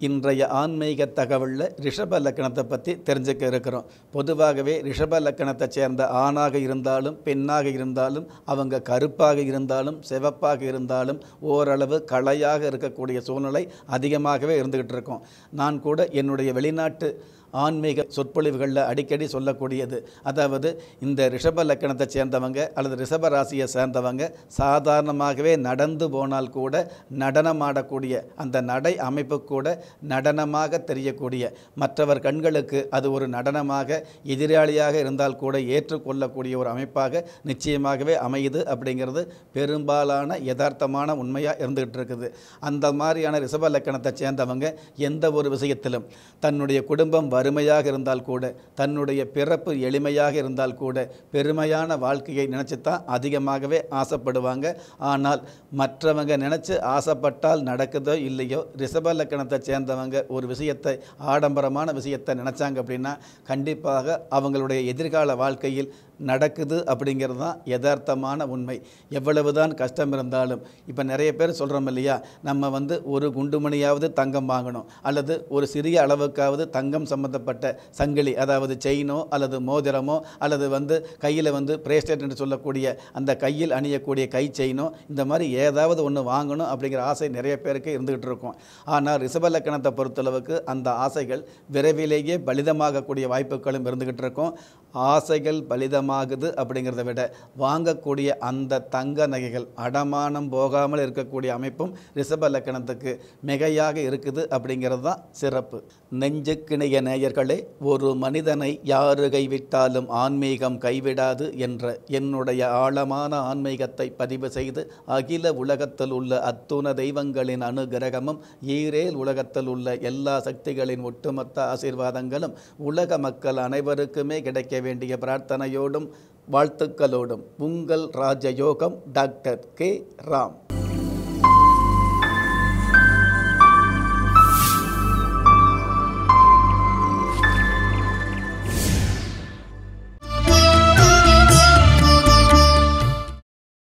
இன்றைய ஆன்மீக தகவலில் ரிஷப லக்கணத்தை பற்றி தெரிஞ்சுக்க இருக்கிறோம் பொதுவாகவே ரிஷப லக்கணத்தை சேர்ந்த ஆணாக இருந்தாலும் பெண்ணாக இருந்தாலும் அவங்க கருப்பாக இருந்தாலும் சிவப்பாக இருந்தாலும் ஓரளவு களையாக இருக்கக்கூடிய சூழ்நிலை அதிகமாகவே இருந்துகிட்டு இருக்கும் நான் கூட என்னுடைய வெளிநாட்டு ஆன்மீக சொற்பொழிவுகளில் அடிக்கடி சொல்லக்கூடியது அதாவது இந்த ரிஷப லக்கணத்தை சேர்ந்தவங்க அல்லது ரிஷப ராசியை சேர்ந்தவங்க சாதாரணமாகவே நடந்து போனால் கூட நடனமாடக்கூடிய அந்த நடை அமைப்பு கூட நடனமாக தெரியக்கூடிய மற்றவர் கண்களுக்கு அது ஒரு நடனமாக எதிராளியாக இருந்தால் கூட ஏற்றுக்கொள்ளக்கூடிய ஒரு அமைப்பாக நிச்சயமாகவே அமையுது அப்படிங்கிறது பெரும்பாலான யதார்த்தமான உண்மையாக இருந்துகிட்டு இருக்குது அந்த மாதிரியான ரிஷப லக்கணத்தை சேர்ந்தவங்க எந்த ஒரு விஷயத்திலும் தன்னுடைய குடும்பம் வறுமையாக இருந்தால் கூட தன்னுடைய பிறப்பு எளிமையாக இருந்தால் கூட பெருமையான வாழ்க்கையை நினச்சி தான் அதிகமாகவே ஆசைப்படுவாங்க ஆனால் மற்றவங்க நினச்சி ஆசைப்பட்டால் நடக்குதோ இல்லையோ ரிஷப லக்கணத்தை சேர்ந்தவங்க ஒரு விஷயத்தை ஆடம்பரமான விஷயத்தை நினச்சாங்க அப்படின்னா கண்டிப்பாக அவங்களுடைய எதிர்கால வாழ்க்கையில் நடக்குது அப்படிங்கிறது தான் யதார்த்தமான உண்மை எவ்வளவுதான் கஷ்டம் இருந்தாலும் இப்போ நிறைய பேர் சொல்கிறோம் இல்லையா நம்ம வந்து ஒரு குண்டுமணியாவது தங்கம் வாங்கணும் அல்லது ஒரு சிறிய அளவுக்காவது தங்கம் சம்பந்தப்பட்ட சங்கிலி அதாவது செயினோ அல்லது மோதிரமோ அல்லது வந்து கையில் வந்து பிரேஸ்லெட் என்று சொல்லக்கூடிய அந்த கையில் அணியக்கூடிய கை செயினோ இந்த மாதிரி ஏதாவது ஒன்று வாங்கணும் அப்படிங்கிற ஆசை நிறைய பேருக்கு இருந்துகிட்டு இருக்கும் ஆனால் ரிஷபலக்கணத்தை பொறுத்தளவுக்கு அந்த ஆசைகள் விரைவிலேயே பலிதமாகக்கூடிய வாய்ப்புகளும் இருந்துகிட்டு இருக்கும் ஆசைகள் பலிதமாகுது அப்படிங்கிறத விட வாங்கக்கூடிய அந்த தங்க நகைகள் அடமானம் போகாமல் இருக்கக்கூடிய அமைப்பும் ரிஷப லக்கணத்துக்கு மிகையாக இருக்குது அப்படிங்கிறது தான் சிறப்பு நெஞ்சுக்கிணைய நேயர்களே ஒரு மனிதனை யாரு கைவிட்டாலும் ஆன்மீகம் கைவிடாது என்ற என்னுடைய ஆழமான ஆன்மீகத்தை பதிவு செய்து அகில உலகத்தில் உள்ள அத்துண தெய்வங்களின் அனுகிரகமும் ஈரேல் உலகத்தில் உள்ள எல்லா சக்திகளின் ஒட்டுமொத்த ஆசீர்வாதங்களும் உலக மக்கள் அனைவருக்குமே கிடைக்க வேண்டிய பிரார்த்தனையோடும் வாழ்த்துக்களோடும் உங்கள் ராஜயோகம் டாக்டர் கே ராம்